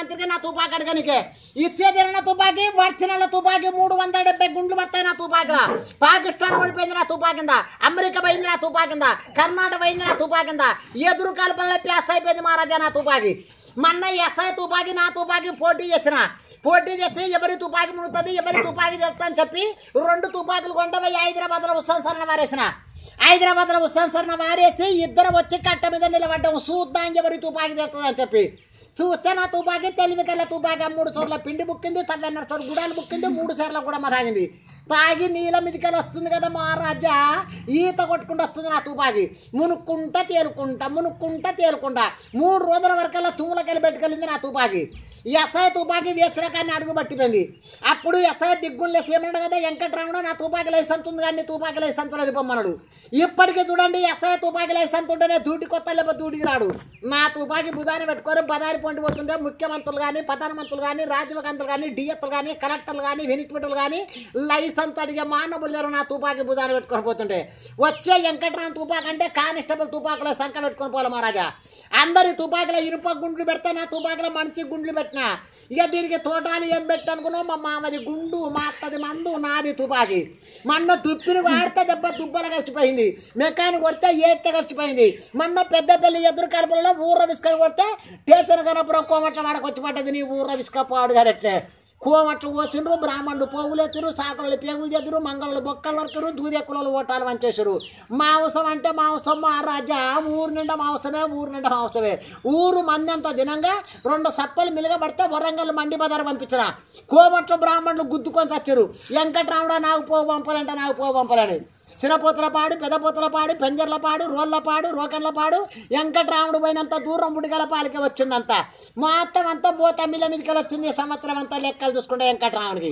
ముఖ్యమంత్రికి నా తుపాకి అడగనికే ఇచ్చేది నా తుపాకి వచ్చే నెల తుపాకి మూడు వందల డెబ్బై గుండ్లు వస్తాయి నా తుపాకిలా పాకిస్తాన్ ఓడిపోయింది నా తుపాకింద అమెరికా పోయింది నా తుపాకింద కర్ణాటక పోయింది నా తుపాకింద ఎదురు కల్పనలో ప్యాస్ అయిపోయింది మహారాజా నా తుపాకి మొన్న ఎస్ఐ తుపాకి నా తుపాకి పోటీ చేసిన పోటీ చేసి ఎవరి తుపాకి మునుగుతుంది ఎవరి తుపాకి తెలుస్తా అని చెప్పి రెండు తుపాకులు కొండపోయి హైదరాబాద్లో ఉత్సవం సరణ వారేసిన హైదరాబాద్లో ఉత్సవం సరణ వారేసి ఇద్దరు వచ్చి కట్ట మీద నిలబడ్డాం చూద్దాం ఎవరి తుపాకి తెలుస్తుంది అని చెప్పి చూస్తే నా తుపాకి తెలివికల్ల తుపాకి మూడు చోట్ల పిండి బుక్కింది తవ్వెన్నర చోట్ల గుడాలు బుక్కింది మూడు సార్లు కూడా మా తాగింది తాగి నీళ్ళ మీదకెళ్ళి వస్తుంది కదా మహారాజా ఈత కొట్టుకుంటూ వస్తుంది నా తుపాకి మునుక్కుంటా తేలుకుంటా మునుక్కుంటా తేలుకుంటా మూడు రోజుల వరకల్లా తుమ్ములకెళ్ళి పెట్టుకెళ్ళింది నా తుపాకి ఎస్ఐ తుపాకి వేసిన కానీ అడుగు పట్టిపోయింది అప్పుడు ఎస్ఐ దిగ్గులు లేసి ఏమన్నాడు కదా వెంకట్రాముడు నా తుపాకి లైసెన్స్ ఉంది కానీ తుపాకి లైసెన్స్ లేదు పొమ్మన్నాడు ఇప్పటికీ చూడండి ఎస్ఐ తుపాకి లైసెన్స్ ఉంటేనే దూటి కొత్త లేకపోతే దూటికి రాడు నా తుపాకి బుధాన్ని పెట్టుకొని బదారి పొండి పోతుంటే ముఖ్యమంత్రులు కానీ ప్రధానమంత్రులు కానీ రాజ్యమంత్రులు కానీ డిఎత్లు కానీ కలెక్టర్లు కానీ వెనికిపెట్టలు కానీ లైసెన్స్ అడిగే మానవులు లేరు నా తుపాకి బుధాన్ని పెట్టుకొని పోతుంటే వచ్చే వెంకట్రామ తుపాకి అంటే కానిస్టేబుల్ తుపాకుల సంఖ్య పెట్టుకొని పోలే మహారాజా అందరి తుపాకుల ఇనుప గుండ్లు పెడితే నా తుపాకుల మంచి గుండ్లు పెట్టినా ఇక దీనికి తోటాలు ఏం పెట్టి అనుకున్నావు మా మామది గుండు మా అత్తది మందు నాది తుపాకి మొన్న తుప్పిని వాడితే దెబ్బ దుబ్బల కలిసిపోయింది మెకానిక్ కొడితే ఏట కలిసిపోయింది మొన్న పెద్ద పెళ్లి ఎదురు కలుపులలో ఊర విసుకలు కొడితే టేచన్ కనపురం కోమట్ల వాడకు వచ్చి పడ్డది నీ ఊర విసుక పాడు కదట్లే కోమట్లు పోసిండ్రు బ్రాహ్మణుడు పోగులు ఎత్తురు సాకులు పేగులు చెదురు మంగళలు బొక్కలు నరకరు దూదెక్కులు ఓటాలు వంచేసారు మాంసం అంటే మాంసం మహారాజా ఊరు నిండా మాంసమే ఊరు నిండా మాంసమే ఊరు మంది అంత దినంగా రెండు సప్పలు మిలగబడితే వరంగల్ మండి బజారు పంపించరా కోమట్లు బ్రాహ్మణులు గుద్దుకొని చచ్చారు వెంకట్రాముడు నాకు పోగు పంపాలంటే నాకు పోగు పంపాలని చిన్నపోతుల పాడు పెద్దపోతుల పాడు పెంజర్ల పాడు రోళ్ళ పాడు రోకన్ల పాడు వెంకట్రాముడు పోయినంత దూరం ఉడిగల పాలికి వచ్చిందంత మొత్తం అంతా పోతా మిల్ల మీదకి వచ్చింది ఈ సంవత్సరం అంతా లెక్కలు చూసుకుంటే వెంకట్రాముడికి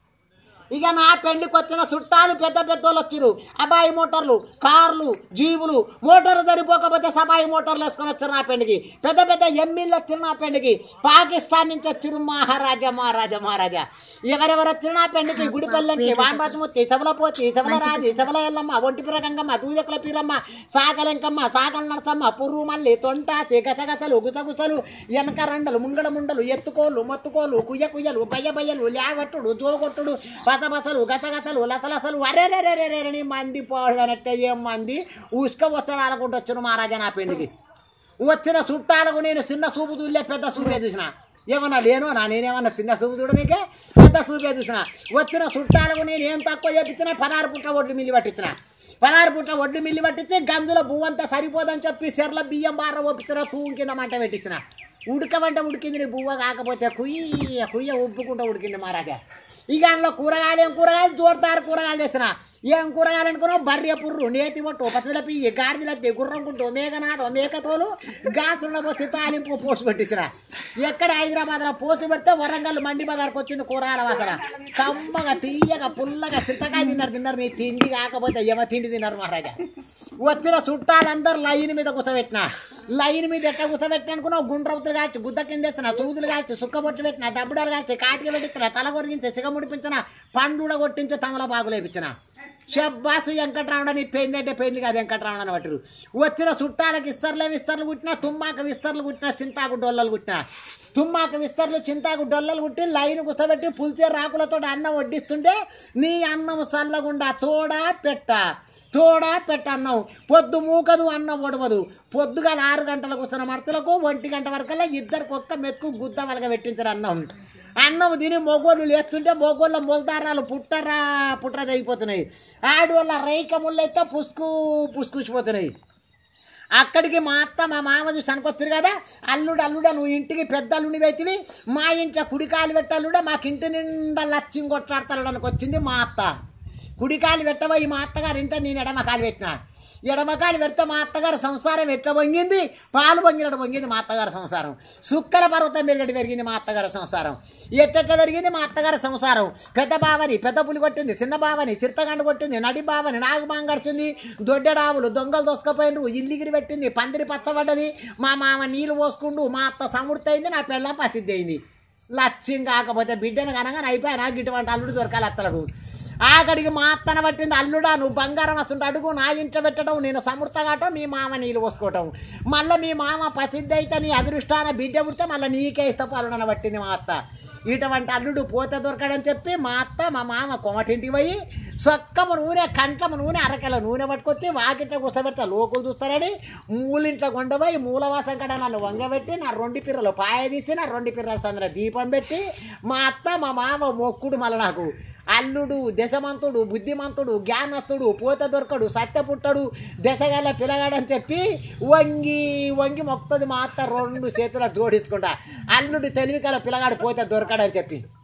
ఇక నా పెళ్లికి వచ్చిన చుట్టాలు పెద్ద పెద్దోళ్ళు వచ్చిరు అబాయి మోటార్లు కార్లు జీవులు మోటార్ సరిపోకపోతే సబాయి మోటార్లు వేసుకొని వచ్చారు నా పెళ్లికి పెద్ద పెద్ద ఎమ్మెల్యేలు వచ్చిరు నా పెళ్లికి పాకిస్తాన్ నుంచి వచ్చిరు మహారాజా మహారాజా మహారాజా ఎవరెవరు వచ్చిరు నా పెళ్లికి గుడిపల్లెంకి వాండరాజమూర్తి సభల పోచి సభల రాజు సభల ఎల్లమ్మ ఒంటి పిరగంగమ్మ దూదకుల పీరమ్మ సాగలెంకమ్మ సాగల నరసమ్మ పుర్రు మల్లి తొంటాసి గసగసలు గుసగుసలు వెనక రండలు ముంగడ ముండలు ఎత్తుకోళ్ళు మొత్తుకోళ్ళు కుయ్య కుయ్యలు బయ్య బయ్యలు లేవట్టుడు జోగొట్టుడు బసబసలు గసగసలు లసలసలు అరేరేరేరేరేని మంది పోడగనట్టే ఏం మంది ఉసుక వస్తారు ఆలకుంటూ వచ్చాను మహారాజా నా పెళ్లికి వచ్చిన చుట్టాలకు నేను చిన్న సూపు చూడలే పెద్ద సూపే చూసిన ఏమన్నా లేను నా నేనేమన్నా చిన్న సూపు చూడనీకే పెద్ద సూపే చూసిన వచ్చిన చుట్టాలకు నేను ఏం తక్కువ చేపించినా పదహారు పుట్ల ఒడ్లు మిల్లి పట్టించిన పదహారు పుట్ల ఒడ్లు మిల్లి పట్టించి గంజుల బువ్వంతా సరిపోదని చెప్పి సెర్ల బియ్యం బార ఒప్పించిన తూం కింద మంట పెట్టించిన ఉడకమంటే ఉడికింది నీ బువ్వ కాకపోతే కుయ్య కుయ్య ఉప్పుకుంటూ ఉడికింది మహారాజా ఇక అందులో కూరగాయలు ఏం కూరగాయలు జోరుదారు కూరగాయలు చేసిన ఏం కూరగాయలు అనుకున్నావు బర్రె పుర్రు నేతి పొట్టు పచ్చల పియ్యి గాడిదలత్తి గుర్రం గుంటు మేకనాథం మేకతోలు గాసుల పోసి తాలింపు పోసి పెట్టించిన ఎక్కడ హైదరాబాద్లో పోసి పెడితే వరంగల్ మండి బజార్కి వచ్చింది కూరగాయల వాసన కమ్మగా తీయగా పుల్లగా చింతకాయ తిన్నారు తిన్నారు నీ తిండి కాకపోతే ఏమో తిండి తిన్నారు మహారాజా వచ్చిన చుట్టాలందరూ లైన్ మీద కూర్చోబెట్టిన లైన్ మీద ఎట్లా కూర్చోబెట్టిన అనుకున్నావు గుండ్రవుతులు కాల్చి గుద్ద కింద వేసిన సూదులు కాల్చి సుక్కబొట్టు పెట్టిన దబ్బుడాలు కాల్చి కాటికి పెట్టించిన తల కొరిగించి సిగముడిపించిన పండుడ కొట్టించి తమలపాకులు వేపించిన షబ్బాసు వెంకటరాముడు నీ పెళ్లి అంటే పెళ్లి కాదు వెంకటరాముడు అని పట్టరు వచ్చిన చుట్టాలకు ఇస్తర్లే విస్తర్లు కుట్టినా తుమ్మాక విస్తర్లు కుట్టినా చింతాకు డొల్లలు కుట్టినా తుమ్మాక విస్తర్లు చింతాకు డొల్లలు కుట్టి లైన్ కుసబెట్టి పులిచే రాకులతో అన్నం వడ్డిస్తుంటే నీ అన్నం చల్లగుండా తోడా పెట్ట తోడా పెట్ట అన్నం పొద్దు మూకదు అన్నం ఒడవదు పొద్దుగా ఆరు గంటలకు వస్తున్న మడతలకు ఒంటి గంట వరకల్లా ఇద్దరికి ఒక్క మెతుకు గుద్ద వలగ పెట్టించారు అన్నం అన్నం తిని మొగోళ్ళు లేస్తుంటే మొగోళ్ళ మొలదారాలు పుట్టరా పుట్ర అయిపోతున్నాయి ఆడవాళ్ళ రైక ముళ్ళైతే పుసుకు పుసుకుసిపోతున్నాయి అక్కడికి మా అత్త మా మామ చూసి అనుకొచ్చారు కదా అల్లుడు అల్లుడా నువ్వు ఇంటికి పెద్ద అల్లుని పెట్టివి మా ఇంట్లో కుడికాలు పెట్టాలుడా మాకు ఇంటి నిండా లచ్చింగ్ కొట్లాడతాడు అనుకొచ్చింది మా అత్త కుడికాలు పెట్టబోయి మా అత్తగారు ఇంట నేను ఎడమకాలు పెట్టిన ఎడమకాలు పెడితే మా అత్తగారు సంసారం ఎట్లా పొంగింది పాలు పొంగినట్టు పొంగింది మా అత్తగారి సంసారం సుక్కల పర్వతం పెరిగట్టు పెరిగింది మా అత్తగారి సంసారం ఎట్టెట్లా పెరిగింది మా అత్తగారి సంసారం పెద్ద బావని పెద్ద పులి కొట్టింది చిన్న బావని చిత్తగండ కొట్టింది నడి బావని నాగమాంగ గడిచింది దొడ్డడావులు దొంగలు దోసుకపోయిండు ఇల్లిగిరి పెట్టింది పందిరి పచ్చబడ్డది మా మామ నీళ్ళు పోసుకుండు మా అత్త సముడితయింది నా పెళ్ళ ప్రసిద్ధి అయింది లక్ష్యం కాకపోతే బిడ్డను కనగానే అయిపోయినా గిటువంటి అల్లుడు దొరకాలి అత్తలకు ఆగడికి మా అత్తన పట్టింది అల్లుడా నువ్వు బంగారం వస్తుంటే అడుగు నా ఇంట్లో పెట్టడం నేను సమృద్ధగాటం మీ మామ నీళ్ళు పోసుకోవటం మళ్ళీ మీ మామ ప్రసిద్ధి అయితే నీ అదృష్టాన బిడ్డ పుడితే మళ్ళీ నీకే ఇస్తా అల్లుడన పట్టింది మా అత్త ఇటువంటి అల్లుడు పోతే దొరకడని చెప్పి మా అత్త మా మామ కొమటింటికి పోయి సొక్కము నూనె కంట్లము నూనె అరకెల నూనె పట్టుకొచ్చి వాకింట్లో కూర్చోబెడతా లోకులు చూస్తారని మూలింట్లో కొండపోయి మూలవాసం కడ నన్ను వంగబెట్టి నా రెండు పిర్రలు పాయ తీసి నా రెండు పిర్రల సందర దీపం పెట్టి మా అత్త మా మామ మొక్కుడు మళ్ళీ నాకు అల్లుడు దశమంతుడు బుద్ధిమంతుడు జ్ఞానస్తుడు పోత దొరకడు సత్య పుట్టడు దశగల పిలగాడని చెప్పి వంగి వంగి మొక్కుతుంది మా అత్త రెండు చేతుల జోడించుకుంటా అల్లుడు తెలివికల పిల్లగాడు పోతే దొరకడని చెప్పి